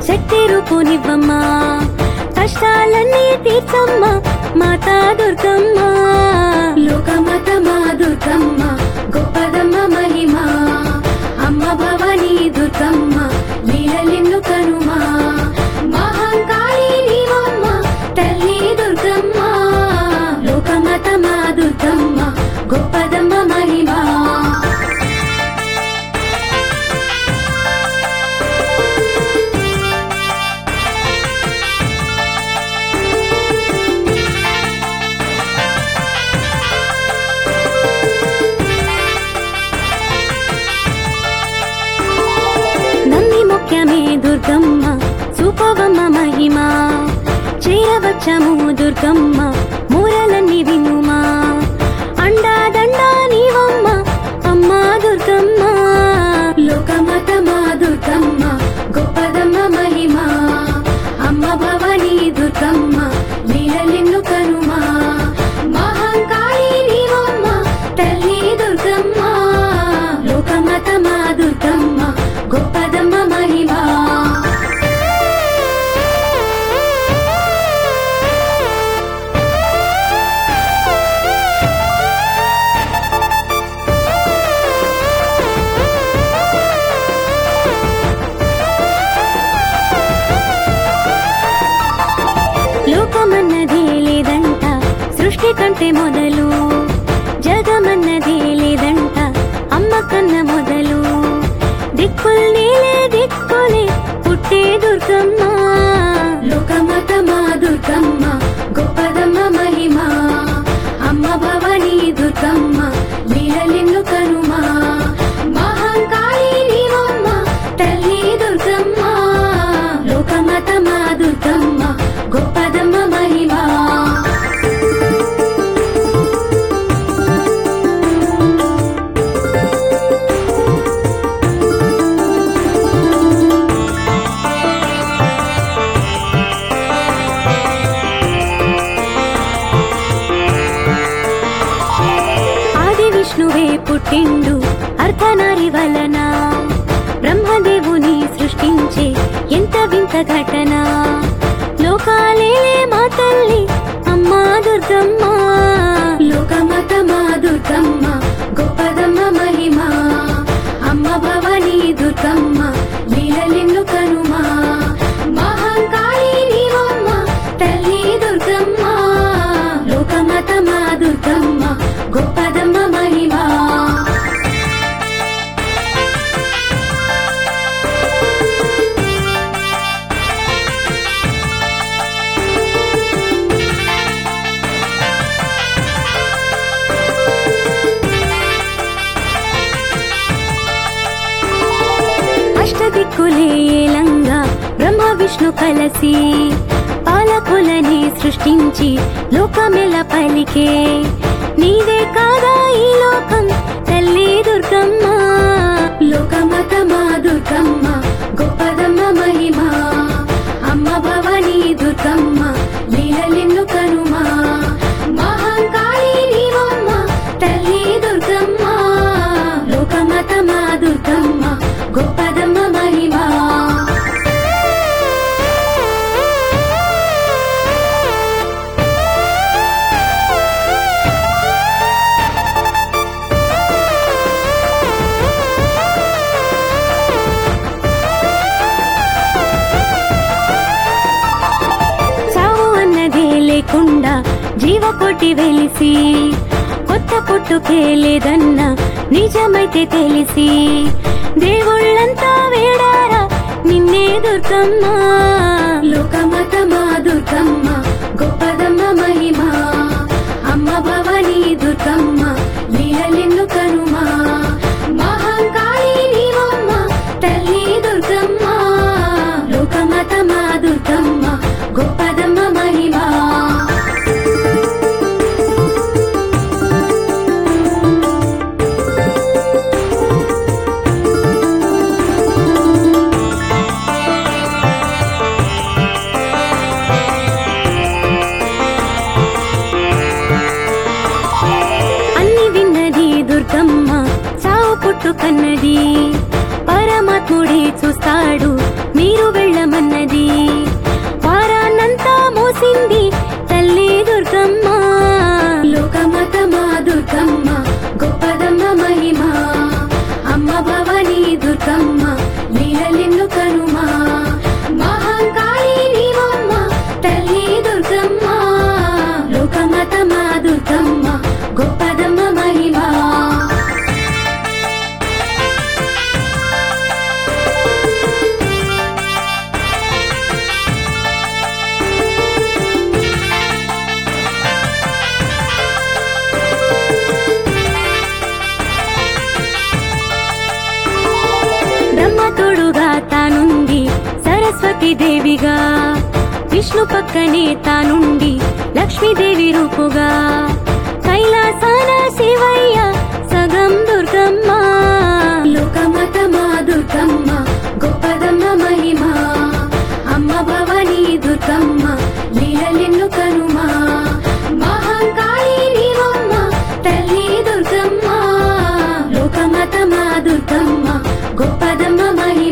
శక్తి రూపునివ్వమ్మా కష్టాలన్నీ తీర్చమ్మ మాతా దుర్గమ్మ లోకమత మా దుర్గమ్మ గొప్పదమ్మ మహిమ అమ్మ భవానీ దుర్గమ్మ లీలలిన్ను కనుమా మహంకాళి నీవమ్మ తల్లి దుర్గమ్మ లోకమత మా దుర్గమ్మ గొప్పదమ్మ మహిమ నమ్మి ముఖ్యమే దుర్గమ్మ చూపవమ్మ మహిమ చేరవచ్చము దుర్గమ్మ మూరలన్నీ వినుమా అండా దండా నీవమ్మ అమ్మా దుర్గమ్మ లోకమత మా దుర్గమ్మ గొప్పదమ్మ మహిమ అమ్మ భవానీ దుర్గమ్మ లీలలిన్ను కనుమా మహంకాళి నీవమ్మ తల్లి దుర్గమ్మ లోకమత మా దుర్గమ్మ గొప్పదమ్మ మహిమ లోకమన్నది లేదంట సృష్టి కంటే మొదలు జగమన్నది లేదంట అమ్మ కన్న మొదలు దిక్కుల్ నీలే దిక్కులే పుట్టే దుర్గమ్మ లోకమత మా దుర్గమ్మ గొప్పదమ్మ మహిమ అమ్మ భవానీ దుర్గమ్మ లీలలిన్ను కనుమా మహంకాళి నీవమ్మ తల్లి దుర్గమ్మ లోకమత మా దుర్గమ్మ గొప్పదమ్మ మహిమ ఆది విష్ణువే పుట్టిండు అర్ధనారి వలన బ్రహ్మదేవుని సృష్టించే ఎంత వింత ఘటన లోకాలే మా తల్లి అమ్మా దుర్గమ్మ లోకమత మా దుర్గమ్మ గొప్పదమ్మ మహిమ అమ్మ భవానీ దుర్గమ్మ లీలలిన్ను కనుమా మహంకాళి నీవమ్మ తల్లి దుర్గమ్మ లోకమత మా దుర్గమ్మ గొప్పదమ్మ మహిమ అష్టదిక్కులే ఏలంగా బ్రహ్మ విష్ణు కలసి పాలకులని సృష్టించి లోకమెల పలికే నీదే కాదా ఈ లోకం తల్లి దుర్గమ్మ లోకమత మా దుర్గమ్మ గొప్పదమ్మ మహిమ అమ్మ భవానీ దుర్గమ్మ లీలలిన్ను కనుమా మహంకాళి నీవమ్మ తల్లి దుర్గమ్మ లోకమత మా దుర్గమ్మ గొప్పదమ్మ మహిమ చావు అన్నదే లేకుండా జీవకోటి వెలిసి కొత్త పుట్టుకే లేదన్న నిజమైతే తెలిసి దేవుళ్ళంతా వేడారా నిన్నే దుర్గమ్మ లోకమత మా దుర్గమ్మ గొప్పదమ్మ మహిమ అమ్మ భవానీ దుర్గమ్మ లీలలిన్ను కనుమా మహంకాళి నీవమ్మ తల్లి దుర్గమ్మ లోకమత మా దుర్గమ్మ గొప్పదమ్మ మహిమ అన్ని విన్నది దుర్గమ్మ చావు పుట్టు కన్నది పరమాత్ముడే చూస్తాడు మీరు వెళ్ళమన్నది తోడుగా తానుంది సరస్వతి దేవిగా విష్ణు పక్కనే తానుండి లక్ష్మీదేవి రూపుగా కైలాసాన శివయ్య సగం దుర్గమ్మ లోకమత మా దుర్గమ్మ గొప్పదమ్మ మహిమ అమ్మ భవానీ దుర్గమ్మ లీలలెన్ను కనుమా మహంకాళి నీవమ్మ తల్లి దుర్గమ్మ లోకమత మా దుర్గమ్మ గొప్పదమ్మ మహిమ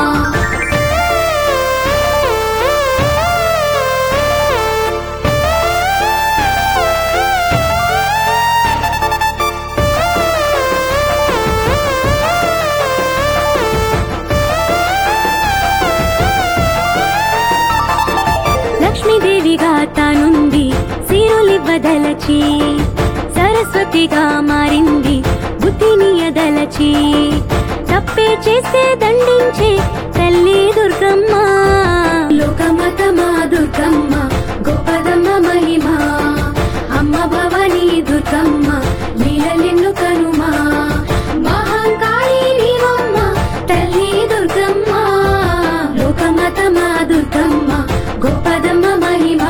లక్ష్మీదేవిగా తానుంది సిరులివ్వదలచి సరస్వతిగా మారింది బుద్ధిని ఎదలచి తప్పే చేస్తే దండించే తల్లి దుర్గమ్మ లోకమత మా దుర్గమ్మ గొప్పదమ్మ మహిమ అమ్మ భవానీ దుర్గమ్మ లీలలెన్ను కనుమా మహంకాళి నీవమ్మ తల్లి దుర్గమ్మ లోకమత మా దుర్గమ్మ గొప్పదమ్మ మహిమ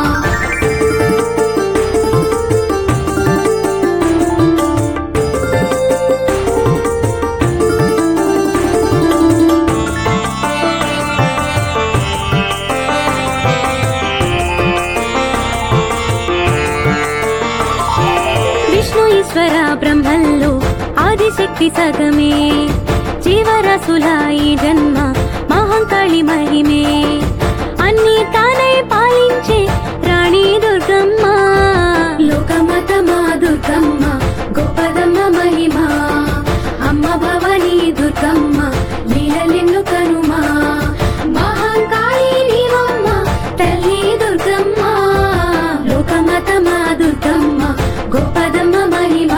విష్ణు ఈశ్వర బ్రహ్మల్లో ఆదిశక్తి సగమే జీవరాశుల ఈ జన్మ మహంకాళి మహిమే అన్ని తానై పాలించే రాణి దుర్గమ్మ లోకమత మా దుర్గమ్మ గొప్పదమ్మ మహిమ అమ్మ భవానీ దుర్గమ్మ లీలలెన్ను కనుమా మహంకాళి నీవమ్మ తల్లి దుర్గమ్మ లోకమత మా దుర్గమ్మ గొప్పదమ్మ మహిమ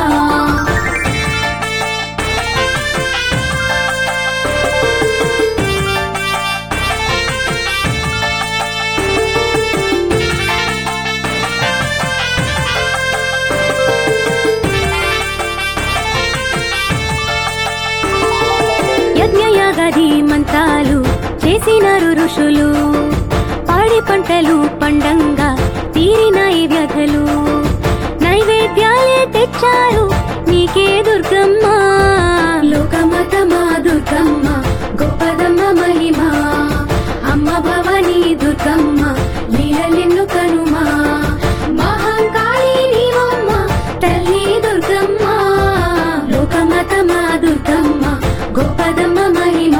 యజ్ఞయాగాది మంత్రాలు చేసినారు ఋషులు పాడి పంటలు పండంగా తీరినాయి వ్యధలు నైవేద్యాలే తెచ్చారు నీకే దుర్గమ్మ లోకమత మా దుర్గమ్మ గొప్పదమ్మ మహిమ అమ్మ భవానీ దుర్గమ్మ లీలలెన్ను కనుమా మహంకాళి నీవమ్మ తల్లి దుర్గమ్మ లోకమత మా దుర్గమ్మ గొప్పదమ్మ మహిమ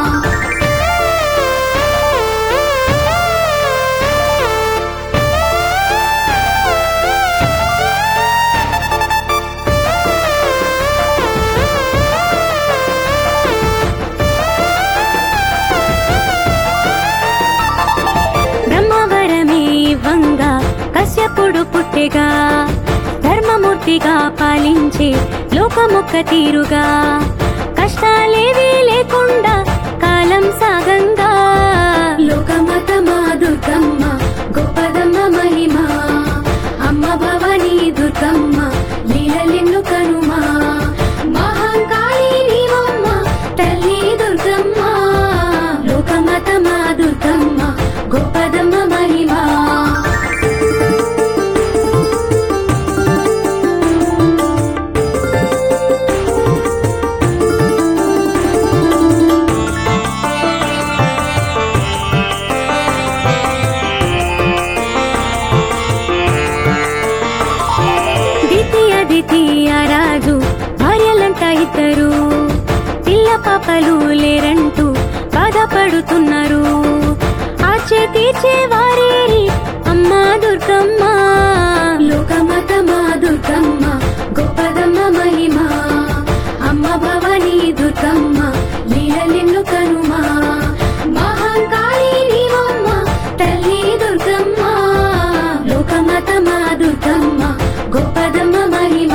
బ్రహ్మవరమే ఇవ్వంగా కశ్యపుడు పుట్టెగా ధర్మమూర్తిగా పాలించే లోకమొక్క తీరుగా కష్టాలేవీ లేకుండా కాలం సాగంగా లోకమత మా దుర్గమ్మ గొప్పదమ్మ మహిమ అమ్మ భవానీ దుర్గమ్మ లీలలెన్ను కనుమా మహంకాళి నీవమ్మ తల్లి దుర్గమ్మ లోకమత మా దుర్గమ్మ గొప్పదమ్మ మహిమ ద్వితీయ ద్వితీయ రాజు భార్యలంట ఇద్దరు పిల్ల పాపలు లేరంటూ బాధపడుతున్నారు ఆచే తీర్చే వారేరి అమ్మా దుర్గమ్మ లోకమత మా దుర్గమ్మ గొప్పదమ్మ మహిమ అమ్మ భవానీ దుర్గమ్మ లీలలెన్ను కనుమా మహంకాళి నీవమ్మ తల్లి దుర్గమ్మ లోకమత మా దుర్గమ్మ గొప్పదమ్మ మహిమ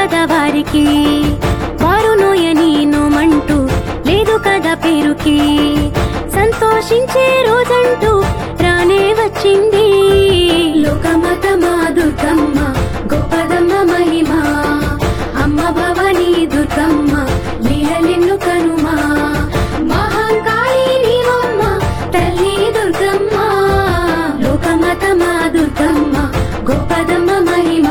కదా వారికి వారు నోయని నోమంటూ లేదు కదా పేరుకి సంతోషించే రోజంటూ రానే వచ్చింది లోకమత మా దుర్గమ్మ గొప్పదమ్మ మహిమ అమ్మ భవానీ దుర్గమ్మ లీలలెన్ను కనుమా మహంకాళి నీవమ్మ తల్లి దుర్గమ్మ లోకమత మా దుర్గమ్మ గొప్పదమ్మ మహిమ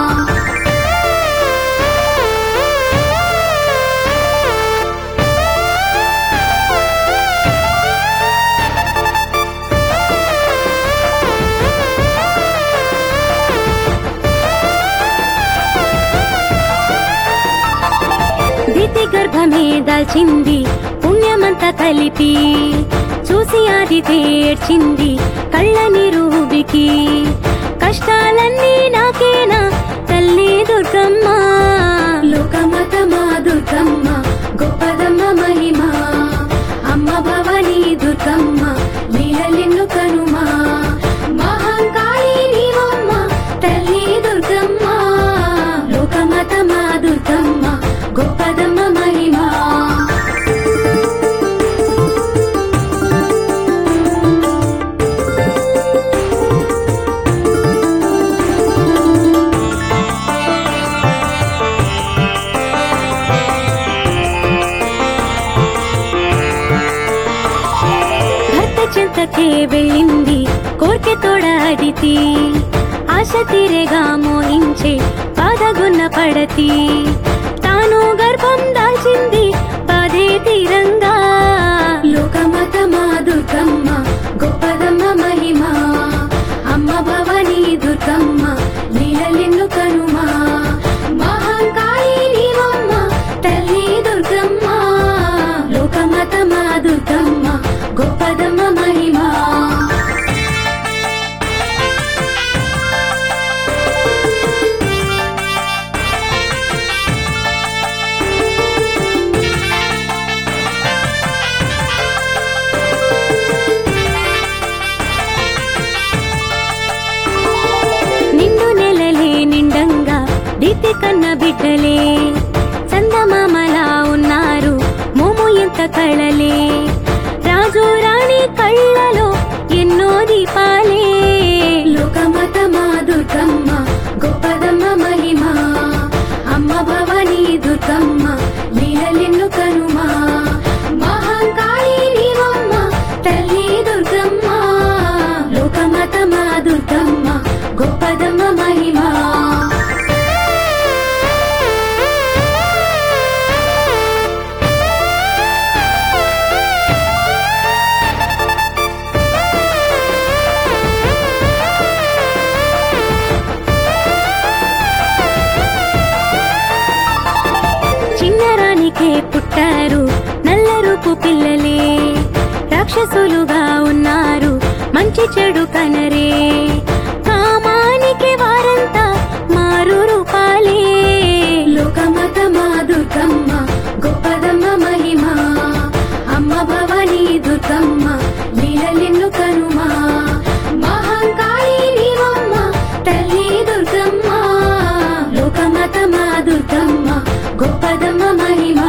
దితి గర్భమే దాల్చింది పుణ్యమంతా కలిపి చూసి అది తేడ్చింది కళ్ళ నిరూబికి కష్టాలన్నీ నాకేనా తల్లి దుర్గమ్మ లోకమత మా దుర్గమ్మ గొప్పదమ్మ మహిమ అమ్మ భవానీ దుర్గమ్మ లీలలెన్ను కనుమా మహంకాళి నీవమ్మ తల్లి దుర్గమ్మ లోకమత మా దుర్గమ్మ గొప్పదమ్మ మహిమ భర్త చింతకే వెళ్ళింది కోర్కె తోడ అదితి ఆశ తీరేగా మోహించే బాధగున్న పడతి తాను గర్భం దాల్చింది బాధే తీరంగా లోకమత మా దుర్గమ్మ గొప్పదమ్మ మహిమ అమ్మ భవానీ దుర్గమ్మ లీలలెన్ను కనుమా మహంకాళి నీవమ్మ తల్లి దుర్గమ్మ లోకమత మా దుర్గమ్మ గొప్పదమ్మ మహిమ నిండు నెలలే నిండంగా దితి కన్న బిడ్డలే చందమామలా ఉన్నారు మోము ఎంత కళలే రాజు రాణి కళ్ళలో ఎన్నో దీపాలే లోకమత మా దుర్గమ్మ గొప్పదమ్మ మహిమ అమ్మ భవానీ దుర్గమ్మ లీలలెన్ను కనుమా మహంకాళి నీవమ్మ తల్లి దుర్గమ్మ లోకమత మా దుర్గమ్మ గొప్పదమ్మ మహిమ చిన్నరానికే పుట్టారు నల్ల రూపు పిల్లలే రాక్షసులుగా ఉన్నారు మంచి చెడు కనరే కామానికి వారంతా మారు రూపాలే లోకమత మా దుర్గమ్మ గొప్పదమ్మ మహిమ అమ్మ భవానీ దుర్గమ్మ లీలలెన్ను కనుమా మహంకాళి నీవమ్మ తల్లి దుర్గమ్మ లోకమత మా దుర్గమ్మ గొప్పదమ్మ మహిమ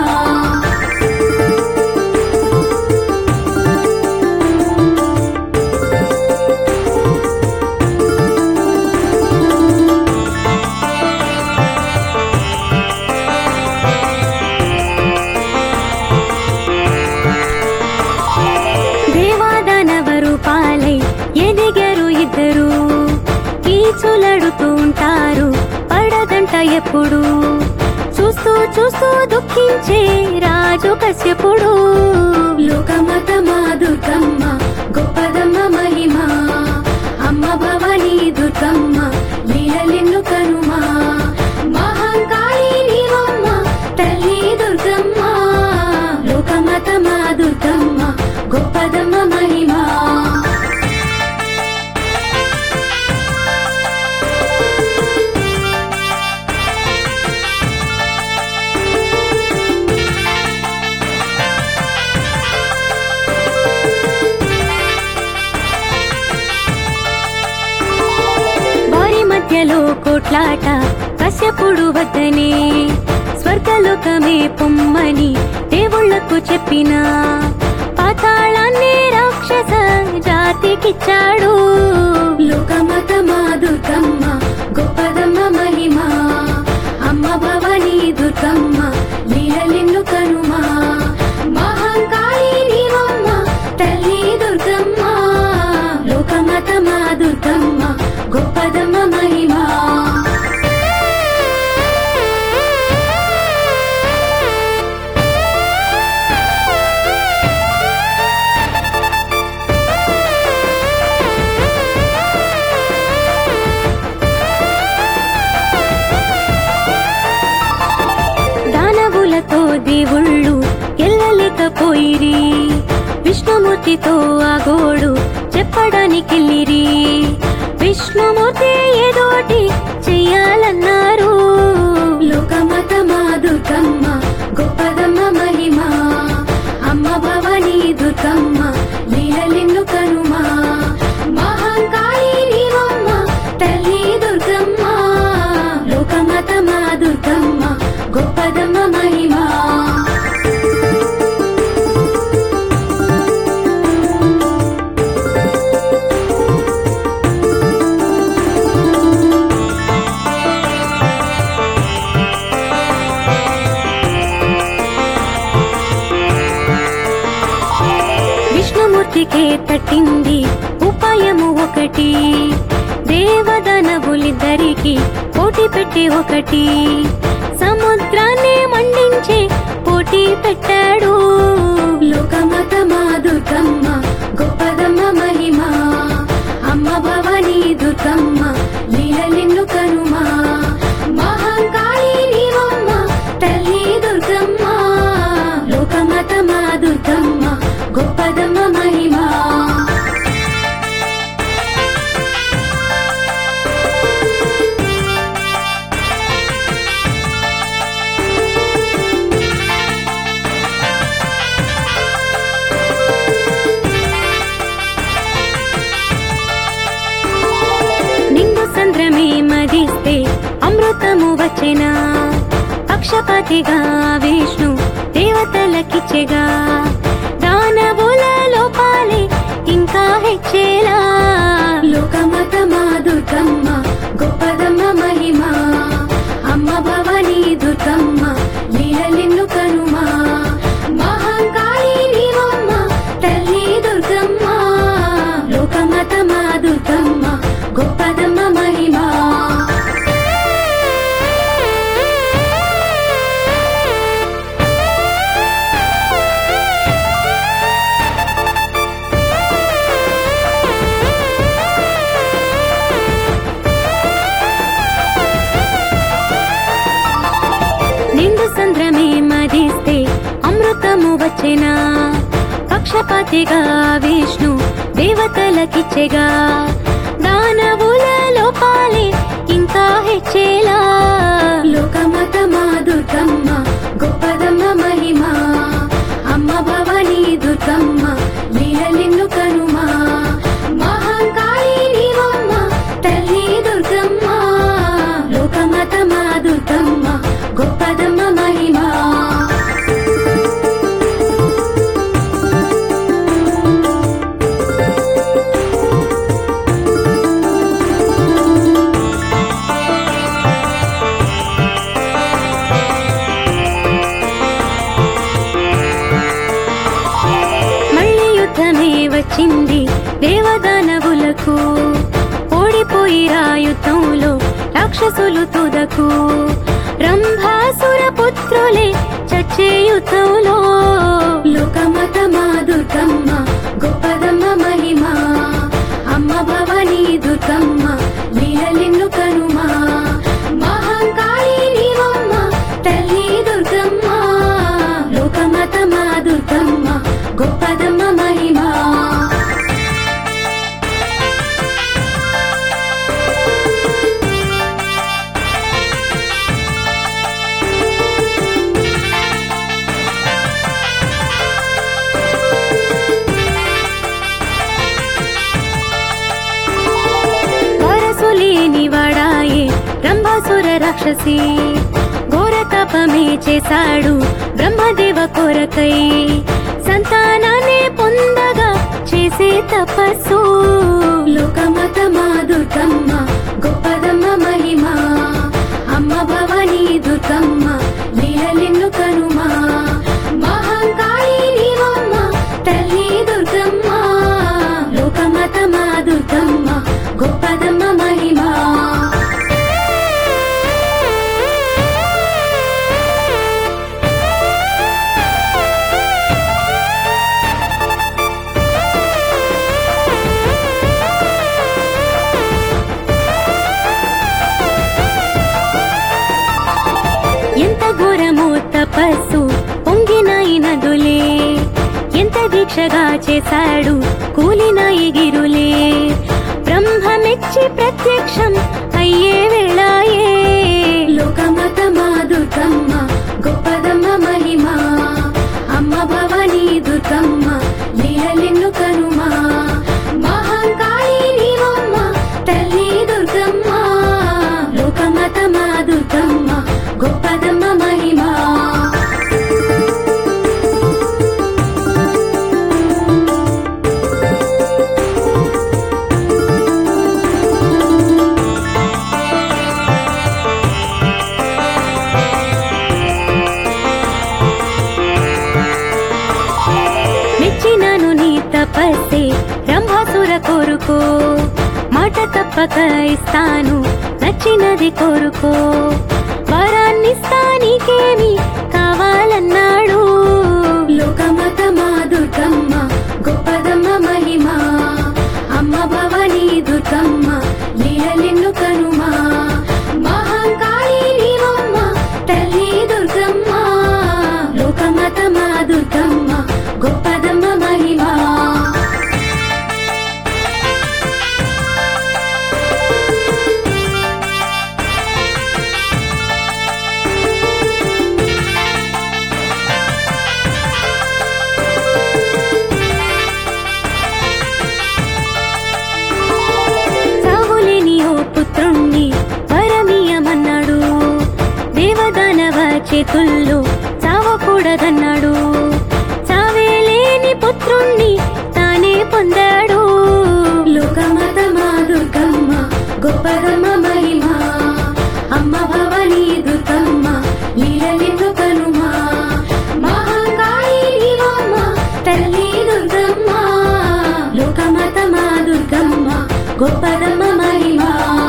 దేవాదానవరు పాలై ఎదిగారు ఇద్దరు కీచులడుతూ ఉంటారు పడదంట ఎప్పుడు చూస్తూ చూస్తూ దుఃఖించే రాజు కశ్యపుడు లోకమత మా దుర్గమ్మ గొప్పదమ్మ మహిమ అమ్మ భవానీ దుర్గమ్మ లీలలెన్ను కనుమా మహంకాళి నీవమ్మ తల్లి దుర్గమ్మ లోకమత మా దుర్గమ్మ గొప్పదమ్మ మహిమ వారి మధ్యలో కోట కాశ్యపుడు వద్దనే స్వర్గలోకమే పొమ్మని దేవుళ్లకు చెప్పిన పాతాళాన్ని రాక్షస జాతికిచ్చాడు లోకమత మా దుర్గమ్మ గొప్పదమ్మ మహిమ అమ్మ భవానీ దుర్గమ్మ లీలలిన్ను కనుమా మహంకాళి నీవమ్మ తల్లి దుర్గమ్మ లోకమత మా దుర్గమ్మ గొప్పదమ్మ మహిమ దానవులతో దేవుళ్ళు ఎల్లలేకపోయిరి విష్ణుమూర్తితో ఆ గోడు చెప్పడానికెళ్ళిరి విష్ణుమూర్తి ఏదోటి చెయ్యాలన్నారు లోకమత మా దుర్గమ్మ గొప్పదమ్మ మహిమ అమ్మ భవానీ దుర్గమ్మ లీలలిన్ను కనుమా మహంకాళి నీవమ్మ తల్లి దుర్గమ్మ లోకమత మా దుర్గమ్మ గొప్పదమ్మ మహిమ విష్ణుమూర్తికే తట్టింది ఉపాయము ఒకటి దేవదానవులిద్దరికి పోటీ పెట్టి ఒకటి సముద్రాన్ని మండించి పోటీ పెట్టాడు లోకమత మా దుర్గమ్మ గొప్పదమ్మ మహిమ అమ్మ భవానీ దుర్గమ్మ లీలలిన్ను కనుమా మహంకాళి నీవమ్మ తల్లి దుర్గమ్మ లోకమత మా దుర్గమ్మ గొప్పదమ్మ మహిమ నిండు సంద్రమే మదిస్తే అమృతము వచ్చెనా పక్షపాతిగా విష్ణు దేవతలకిచ్చెగా దానవుల లోపాలే ఇంకా హెచ్చేలా లోకమత మా దుర్గమ్మ గొప్పదమ్మ మహిమ అమ్మ భవానీ దుర్గమ్మ లీలలిన్ను కనుమా మహంకాళి నీవమ్మ తల్లి దుర్గమ్మ లోకమత మా దుర్గమ్మ గొప్పదమ్మ మహిమ నిండు సంద్రమే మదిస్తే అమృతము వచ్చెనా పక్షపాతిగా విష్ణు దేవతలకిచ్చెగా దానవుల లోపాలే ఇంకా హెచ్చేలా లోకమత మా దుర్గమ్మ గొప్పదమ్మ మహిమ అమ్మ భవానీ దుర్గమ్మ లీలలిన్ను కనుమా మహంకాళి నీవమ్మ తల్లి దుర్గమ్మ లోకమత మా దుర్గమ్మ గొప్పదమ్మ మహిమ మళ్ళీ యుద్ధమే వచ్చింది దేవదానవులకు ఓడిపోయిరా యుద్ధంలో రాక్షసులు తుదకు రంభాసుర పుత్రులే చచ్చే యుద్ధంలో లోకమత మా దుర్గమ్మ గొప్పదమ్మ మహిమ అమ్మ భవానీ దుర్గమ్మ లీలలిన్ను కనుమా మహంకాళి నీవమ్మ తల్లి దుర్గమ్మ లోకమత మా దుర్గమ్మ గొప్పదమ్మ మహిమ రాక్షసి ఘోర తపమే చేశాడు బ్రహ్మదేవ కొరకై సంతానాన్ని పొందగా చేసే తపస్సు లోకమత మా దుర్గమ్మ గొప్పదమ్మ మహిమ అమ్మ భవానీ దుర్గమ్మ లీలలెన్ను కనుమా మహంకాళి నీవమ్మ తల్లి దుర్గమ్మ లోకమత మా దుర్గమ్మ గొప్పదమ్మ మహిమ ఎంత ఘోరమో తపస్సు పొంగినాయి నదులే ఎంత దీక్షగా చేశాడు కూలినాయి గిరులే బ్రహ్మమెచ్చి ప్రత్యక్షం అయ్యే వేళాయే లోకమత మా దుర్గమ్మ గొప్పదమ్మ మహిమ అమ్మ భవానీ దుర్గమ్మ లీలలెన్ను కనుమా మహంకాళి నీవమ్మ తల్లి దుర్గమ్మ లోకమత మా దుర్గమ్మ గొప్పదమ్మ మహిమ మెచ్చినాను నీ తపస్సే రంభాసుర కోరుకో మాట తప్పక ఇస్తాను నచ్చినది కోరుకో వరాన్నిస్తా నీకేమి కావాలన్నాడు లోకమత మా దుర్గమ్మ గొప్పదమ్మ మహిమ అమ్మ భవానీ దుర్గమ్మ లీలలెన్ను కనుమా మహంకాళి నీవమ్మ తల్లి దుర్గమ్మ లోకమత మా దుర్గమ్మ గొప్పదమ్మ మహిమ సావులేని ఓ పుత్రుణ్ణి పరమీయమన్నాడు దేవదానవ చేతుల్లో చావకూడదన్నాడు చావేలేని పుత్రుణ్ణి తానే పొందాడు లోకమత మా దుర్గమ్మ గొప్పదమ్మ మహిమ అమ్మ భవానీ దుర్గమ్మ లీలలెన్ను కనుమా మహంకాళి నీవమ్మ తల్లి దుర్గమ్మ లోకమత మా దుర్గమ్మ గొప్పదమ్మ మహిమ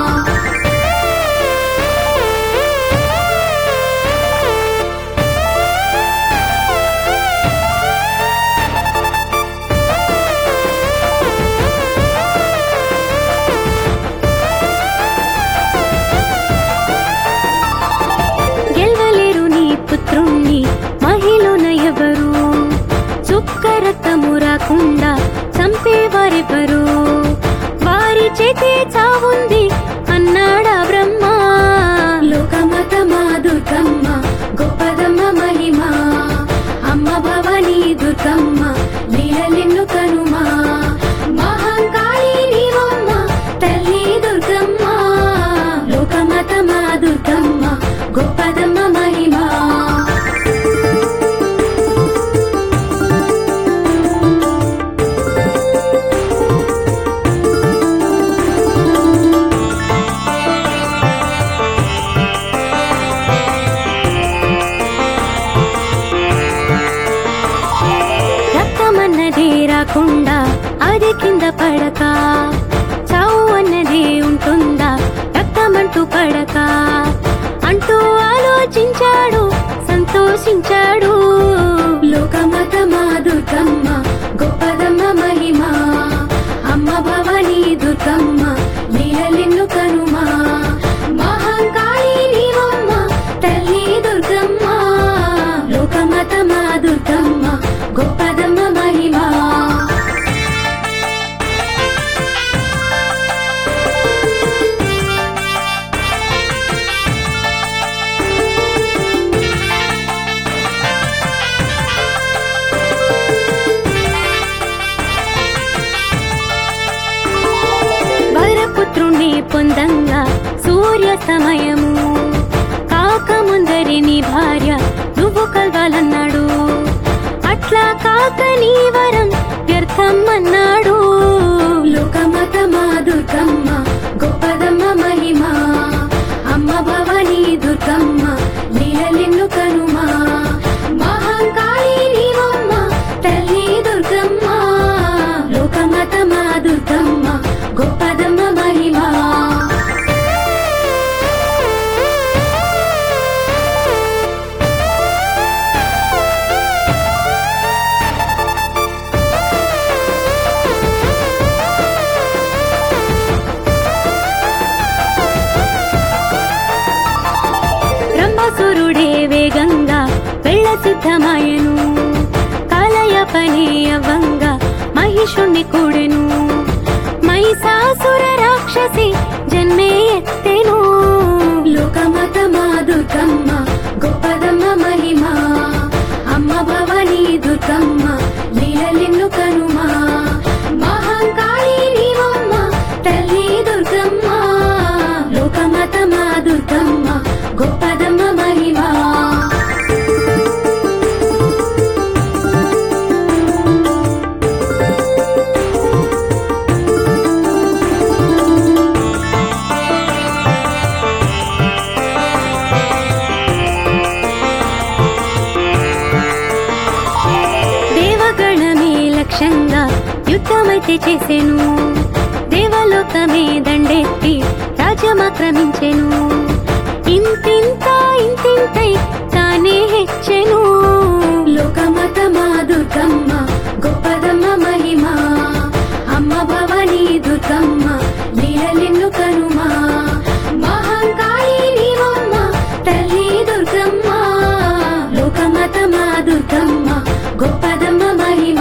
గెలవలేరు నీ పుత్రుణ్ణి మహిళన ఎవరు చుక్కరక్తము రాకుండా చంపేవారెవరు వారి చేతే చావుంది అన్నాడా బ్రహ్మ లోకమత మా దుర్గమ్మ గొప్పదమ్మ మహిమ అమ్మ భవానీ దుర్గమ్మ లీలలెన్ను కనుమా మహంకాళి నీవమ్మ తల్లి దుర్గమ్మ లోకమత మా దుర్గమ్మ గొప్పదమ్మ మహిమ రక్తమన్నదే రాకుండా అది కింద పడక చావు అన్నదే ఉంటుందా రక్తమంటూ పడక అంటూ ఆలోచించాడు సంతోషించాడు లోకమత మా దుర్గమ్మ గొప్పదమ్మ మహిమ అమ్మ భవానీ దుర్గమ్మ లీలలెన్ను కనుమా మహంకాళి నీవమ్మ తల్లి దుర్గమ్మ లోకమత మా దుర్గమ్మ గొప్పదమ్మ మహిమ వరపుత్రుణ్ణి పొందంగా సూర్య సమయము భార్య నువ్వు కలవాలన్నాడు అట్లా కాక నీ వరం వ్యర్థం అన్నాడు లోకమతమా దుర్గమ్మ గొప్పదమ్మ మహిమ అమ్మ భవానీ దుర్గమ్మ లీలలిన్ను కనుమా మహంకాళి నీవమ్మ తల్లి దుర్గమ్మ లోకమతమా దుర్గమ్మ గొప్పదమ్మ మహిమ రంభాసురుడే వేగంగా వెళ్ళ సిద్ధమాయను కాలయ పని అవ్వంగా మహిషుణ్ణి కూడెను మైసాసుర రాక్షసి జన్మే ఎత్తెను లోకమతమా దుర్గమ్మ గొప్పదమ్మ మహిమ అమ్మ భవానీ దుర్గమ్మ లీలలిన్ను కనుమా మహంకాళి నీవమ్మ తల్లి దుర్గమ్మ లోకమతమా దుర్గమ్మ గొప్పదమ్మ మహిమ దేవగణమే లక్ష్యంగా యుద్ధమైతే చేసెను దేవలోకమే దండెత్తి రాజ్యమాక్రమించెను ఇంతింత ఇంతింతై తానే హెచ్చెను లోకమతమా దుర్గమ్మ గొప్పదమ్మ మహిమ అమ్మ భవానీ దుర్గమ్మ లీలలిన్ను కనుమా మహంకాళి నీవమ్మ తల్లి దుర్గమ్మ లోకమతమా దుర్గమ్మ గొప్పదమ్మ మహిమ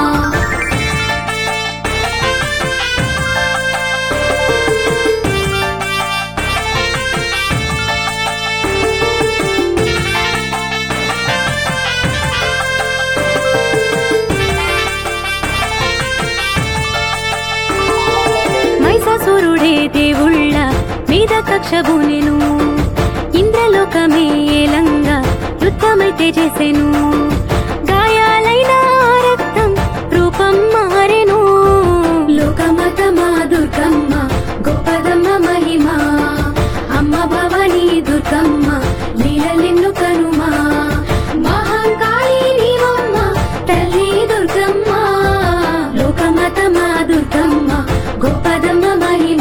మైసాసురుడే దేవుళ్ళ మీద కక్షబూనెను ఇంద్రలోకమే ఏలంగా యుద్ధమైతే చేసెను గాయాలైన ఆ రక్తం రూపం మారెను లోకమతమా దుర్గమ్మ గొప్పదమ్మ మహిమ అమ్మ భవానీ దుర్గమ్మ లీలలిన్ను కనుమా మహంకాళి నీవమ్మ తల్లి దుర్గమ్మ లోకమతమా దుర్గమ్మ గొప్పదమ్మ మహిమ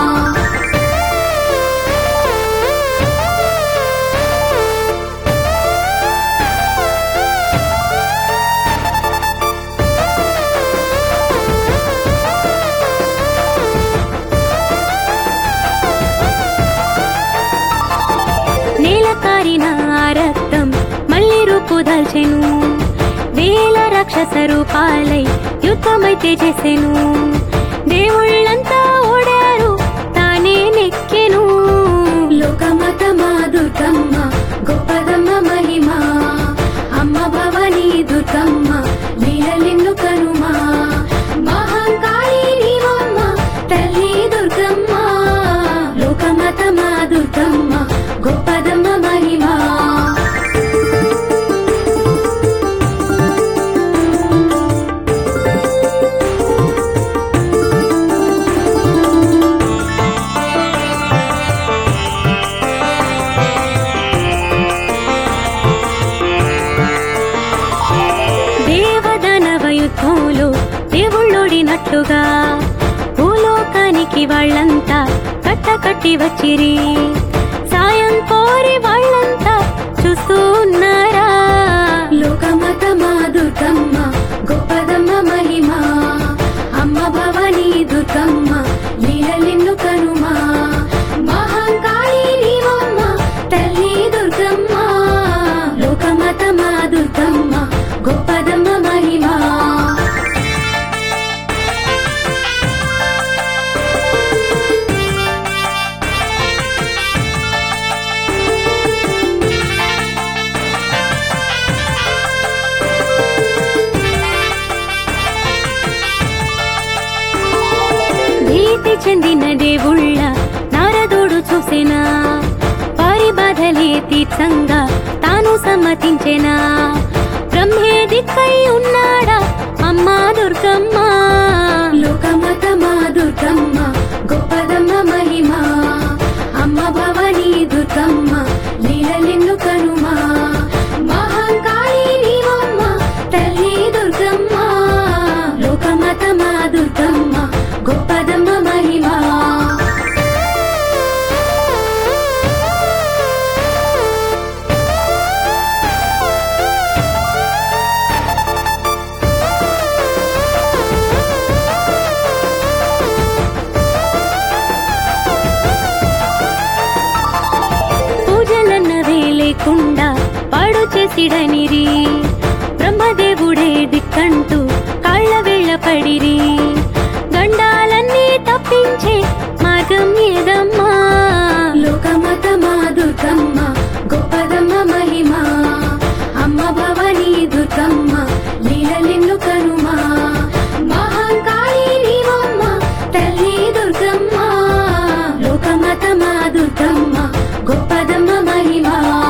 నేల కారిన ఆ రక్తం మళ్ళీ రూపు దాల్చెను వేల రాక్షస రూపాలై యుద్ధమైతే చేసెను దేవుళ్ళంతా ఓడారు తానే నెక్కెను లోకమతమా దుర్గమ్మ గొప్పదమ్మ మహిమ అమ్మ భవానీ దుర్గమ్మ లీలలిన్ను కనుమా మహంకాళి నీవమ్మ తల్లి దుర్గమ్మ లోకమతమా దుర్గమ్మ గొప్పదమ్మ మహిమ దేవదానవ యుద్ధంలో దేవుళ్ళోడినట్లుగా భూలోకానికి వాళ్ళంతా కట్ట కట్టి వచ్చిరి సాయం కోరి వాళ్ళంతా చూస్తూ ఉన్నారా లోకమతమా దుర్గమ్మ గొప్పదమ్మ మహిమ అమ్మ భవానీ దుర్గమ్మ లీలలిన్ను కనుమా మహంకాళి నీవమ్మ తల్లి దుర్గమ్మ లోకమతమా దుర్గమ్మ గొప్పదమ్మ మహిమ భీతి చెందిన దేవుళ్ళ నారదుడు చూసినా వారి బాధలే తీర్చంగా తాను సమ్మతించెనా బ్రహ్మే దిక్కై ఉన్నాడా అమ్మా దుర్గమ్మ లోకమత మా దుర్గమ్మ గొప్పదమ్మ మహిమ అమ్మ భవానీ దుర్గమ్మ లీలలిన్ను కనుమా మహంకాళి నీవమ్మ తల్లి దుర్గమ్మ లోకమత మా దుర్గమ్మ గొప్పదమ్మ మహిమ పూజలన్నవే లేకుండా పాడు చేసిడనిరి బ్రహ్మదేవుడే దిక్కంటూ కాళ్ళ వెళ్ళ పడిరి గండాలన్నీ తప్పించే మార్గం ఏదమ్మా లోకమత మా దుర్గమ్మ గొప్పదమ్మ మహిమ అమ్మ భవానీ దుర్గమ్మ లీలలిన్ను కనుమా మహంకాళి నీవమ్మ తల్లి దుర్గమ్మ లోకమత మా దుర్గమ్మ గొప్పదమ్మ మహిమ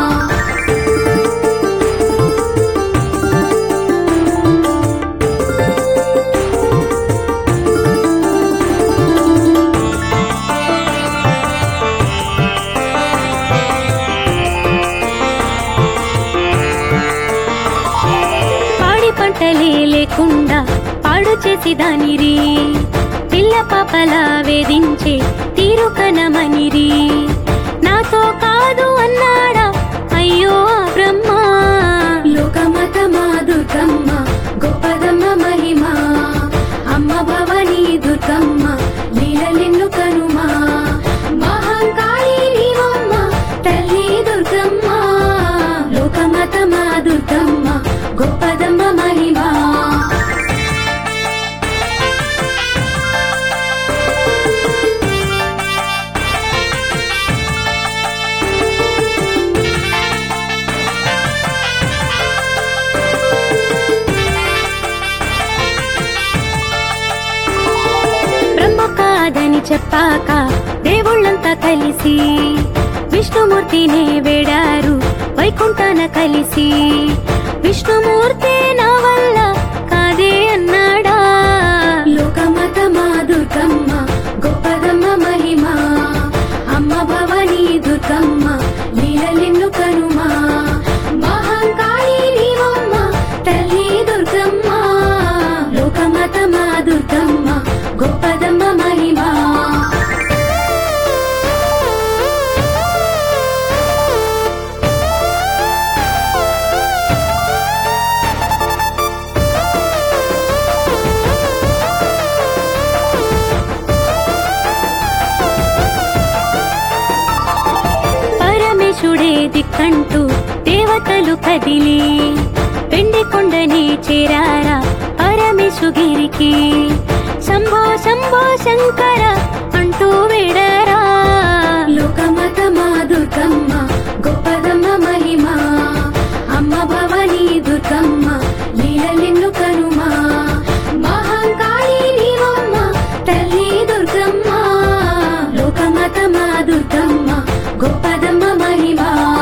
పాడి పంటలే లేకుండా పాడు చేసి దానిరి పిల్ల పాపల వేధించే తీరు కనమనిరి నాతో కాదు అన్నాడా అయ్యో ఆ బ్రహ్మ లోకమత మా దుర్గమ్మ గొప్పదమ్మ మహిమ అమ్మ భవానీ దుర్గమ్మ లీలలిన్ను కనుమా మహంకాళి నీవమ్మ తల్లి దుర్గమ్మ లోకమత మా దుర్గమ్మ గొప్పదమ్మ మహిమ బ్రహ్మ కాదని చెప్పాక దేవుళ్ళంతా కలిసి విష్ణుమూర్తినే వేడారు వైకుంఠాన కలిసి విష్ణుమూర్తి నా వల్ల కాదే అన్నాడా లోకమత మా దుర్గమ్మ గొప్పదమ్మ మహిమ అమ్మ భవానీ దుర్గమ్మ లీలలిన్ను కనుమా మహంకాళి నీవమ్మ తల్లి దుర్గమ్మ లోకమత మా దుర్గమ్మ గొప్పదమ్మ మహిమ పరమేశుడే దిక్కంటూ దేవతలు కదిలి పెండి కొండని చేరారా పరమేశుగిరికి శంభో శంభో శంకర అంటూ వేడారా లోకమత మా దుర్గమ్మ గొప్పదమ్మ మహిమ అమ్మ భవానీ దుర్గమ్మ లీలలిన్ను కనుమా మహంకాళి నీవమ్మ తల్లి దుర్గమ్మ లోకమత మా దుర్గమ్మ గొప్పదమ్మ మహిమ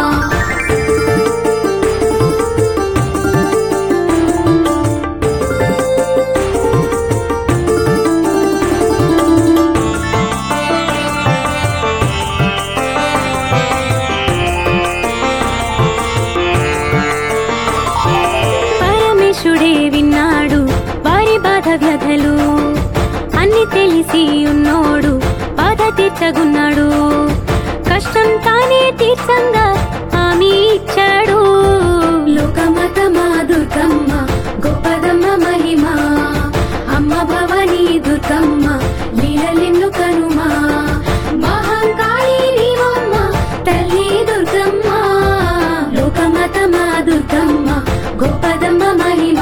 పరమేశుడే విన్నాడు వారి బాధ వ్యధలు అన్ని తెలిసి ఉన్నోడు బాధ తీర్చగున్నాడు కష్టం తానే తీర్చంగా హామీ ఇచ్చాడు లోకమత మా దుర్గమ్మ గొప్పదమ్మ మహిమ అమ్మ భవానీ దుర్గమ్మ లీలలిన్ను కనుమా మహంకాళి నీవమ్మ తల్లి దుర్గమ్మ లోకమత మా దుర్గమ్మ గొప్పదమ్మ మహిమ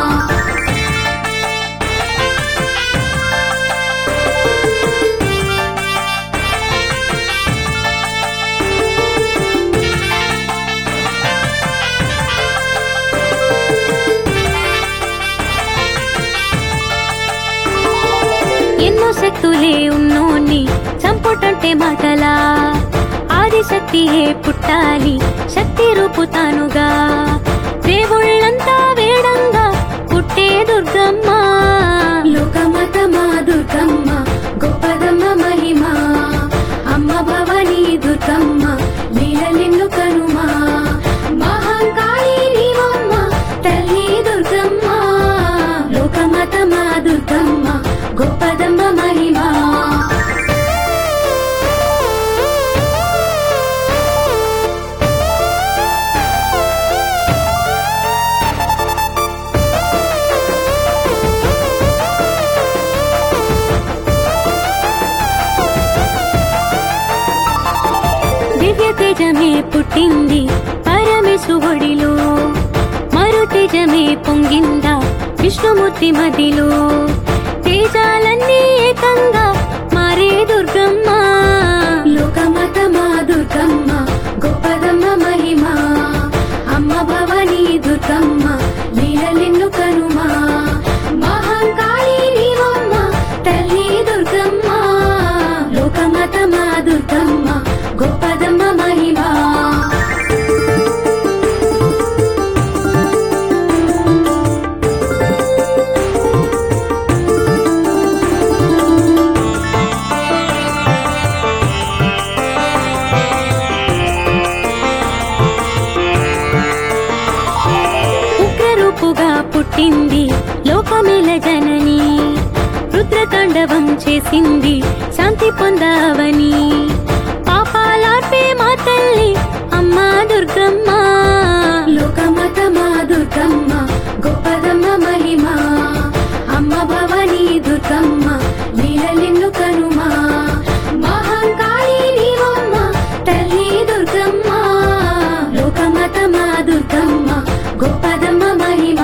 ఎన్నో శక్తులే ఉన్నోన్ని చంపుటంటే మాటలా ఆదిశక్తియే పుట్టాలి శక్తి రూప చూపుతానుగా దేవుళ్ళంతా వేడంగా పుట్టే దుర్గమ్మ లోకమత మా దుర్గమ్మ గొప్పదమ్మ మహిమ అమ్మ భవానీ దుర్గమ్మ లీలలిన్ను కనుమా మహంకాళి నీవమ్మ తల్లి దుర్గమ్మ లోకమత మా దుర్గమ్మ గొప్పదమ్మ మహిమ దివ్య తేజమే పుట్టింది పరమేశువుడిలో మరు తేజమే పొంగిందా విష్ణుమూర్తి మదిలో తేజాలన్నీ ఏకంగా మారే దుర్గమ్మ లోకమత మా దుర్గమ్మ గొప్పదమ్మ మహిమ అమ్మ భవానీ దుర్గమ్మ లీలలిన్ను కనుమా మహంకాళి నీవమ్మ తల్లి దుర్గమ్మ లోకమత మా దుర్గమ్మ గొప్పదమ్మ మహిమ ఉగ్రరూపుగా పుట్టింది లోకమేల జనని రుద్రతాండవం చేసింది శాంతి పొందావని పాపాలార్పే మా తల్లి అమ్మా దుర్గమ్మ లోకమత మా దుర్గమ్మ గొప్పదమ్మ మహిమ అమ్మ భవానీ దుర్గమ్మ లీలలిన్ను కనుమా మహంకాళి నీవమ్మ తల్లి దుర్గమ్మ లోకమత మా దుర్గమ్మ గొప్పదమ్మ మహిమ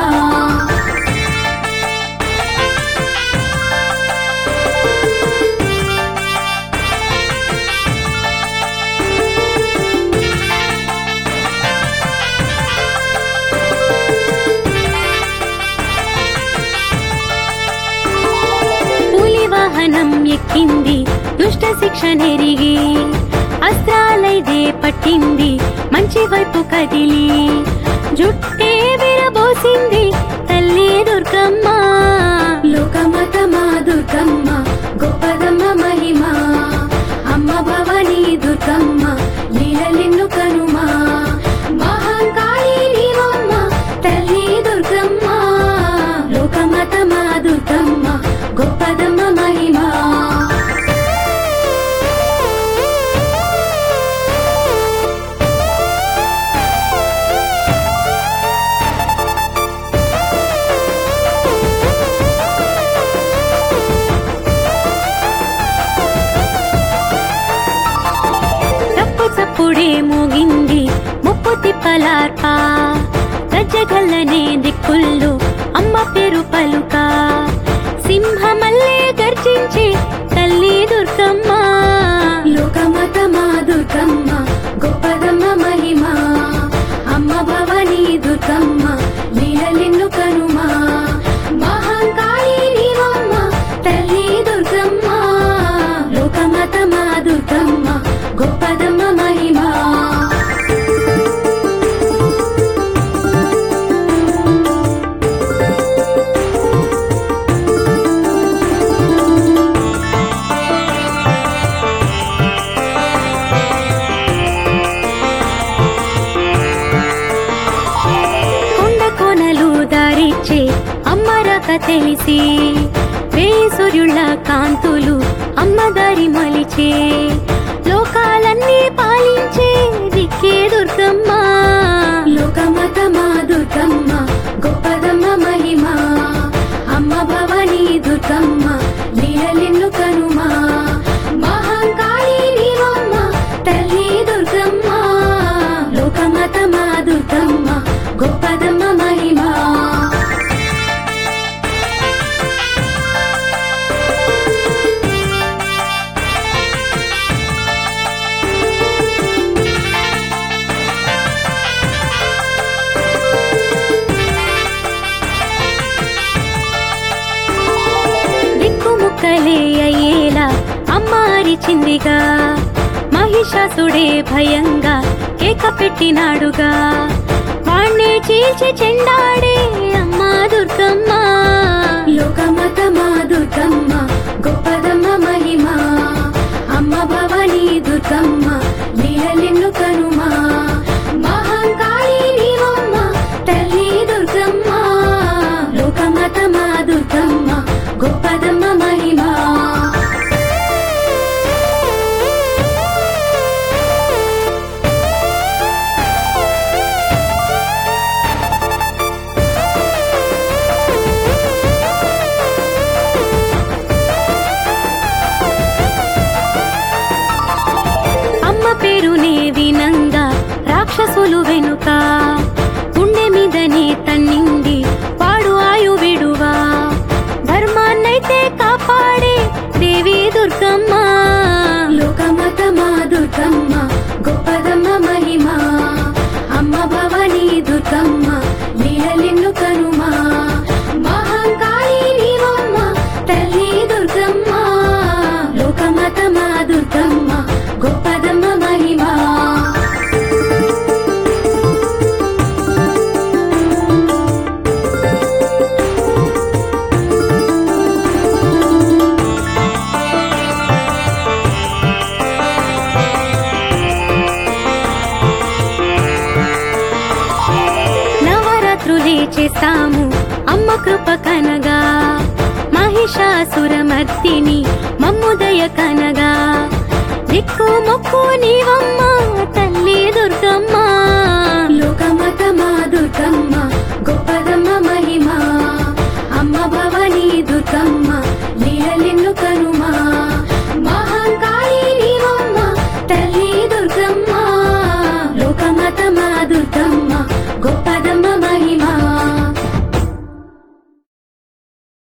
పులి వాహనం ఎక్కింది దుష్ట శిక్ష నెరిగి అస్త్రాలైదే పట్టింది మంచి వైపు కదిలి జుట్టే విరబోసింది తల్లి దుర్గమ్మ లోకమత మా దుర్గమ్మ గొప్పదమ్మ మహిమ అమ్మ భవానీ దుర్గమ్మ లీలలిన్ను కనుమా మహంకాళి నీవమ్మ తల్లి దుర్గమ్మ లోకమత మా దుర్గమ్మ గొప్పదమ్మ మహిమ తప్పు చప్పుడే మోగింది ముప్పు తిప్పలార్పా గజ్జగల్లనే దిక్కుళ్ళు అమ్మ పేరు పలుక సింహమల్లే గర్జించి తల్లి దుర్గమ్మ లోకమత మా దుర్గమ్మ గొప్పదమ్మ మహిమ అమ్మ భవానీ దుర్గమ్మ లీలలిన్ను కనుమా మహంకాళి నీవమ్మ తల్లి దుర్గమ్మ లోకమత మా దుర్గమ్మ గొప్పదమ్మ మహిమ కొండ కోనలు దారిచ్చే అమ్మ రాక తెలిసి వేయి సూర్యుళ్ళ కాంతులు అమ్మ దారి మలిచే లోకాలన్నీ పాలించే దిక్కే దుర్గమ్మ లోకమత మా దుర్గమ్మ గొప్పదమ్మ మహిమ అమ్మ భవానీ దుర్గమ్మ లీలలిన్ను కనుమా మహంకాళి నీవమ్మ తల్లి దుర్గమ్మ లోకమత మా దుర్గమ్మ గొప్పదమ్మ మహిమ దిక్కుముక్కలే అయ్యేలా అమ్మ అరిచిందిగా మహిమ మహిషాసుడే భయంగా కేక పెట్టినాడుగా వాణ్ణి చీల్చి చెండాడే అమ్మా దుర్గమ్మ లోకమతమా దుర్గమ్మ గొప్పదమ్మ మహిమ అమ్మ భవానీ దుర్గమ్మ లీలలెన్ను కనుమా మహంకాళి నీవమ్మ తల్లి దుర్గమ్మ లోకమతమా దుర్గమ్మ గొప్పదమ్మ మహిమ అమ్మ పేరునే వినంగా రాక్షసులు వెనుక గుండె మీదనే తన్నింది వాడు ఆయు విడువా ధర్మాన్నైతే కాపాడే దేవి దుర్గమ్మ లోకమతమా దుర్గమ్మ గొప్పదమ్మ మహిమ అమ్మ భవానీ దుర్గమ్మ లీలలెన్ను కనుమా మహంకాళి నీవమ్మ తల్లి దుర్గమ్మ లోకమతమా దుర్గమ్మ గొప్పదమ్మ మహిమ నవరాత్రులే చేస్తాము అమ్మ కృప కనగా మహిషాసురమర్దిని మమ్ముదయ కనగా దిక్కు మొక్కు నీవమ్మ తల్లి దుర్గమ్మ లోకమతమా దుర్గమ్మ గొప్పదమ్మ మహిమ అమ్మ భవానీ దుర్గమ్మ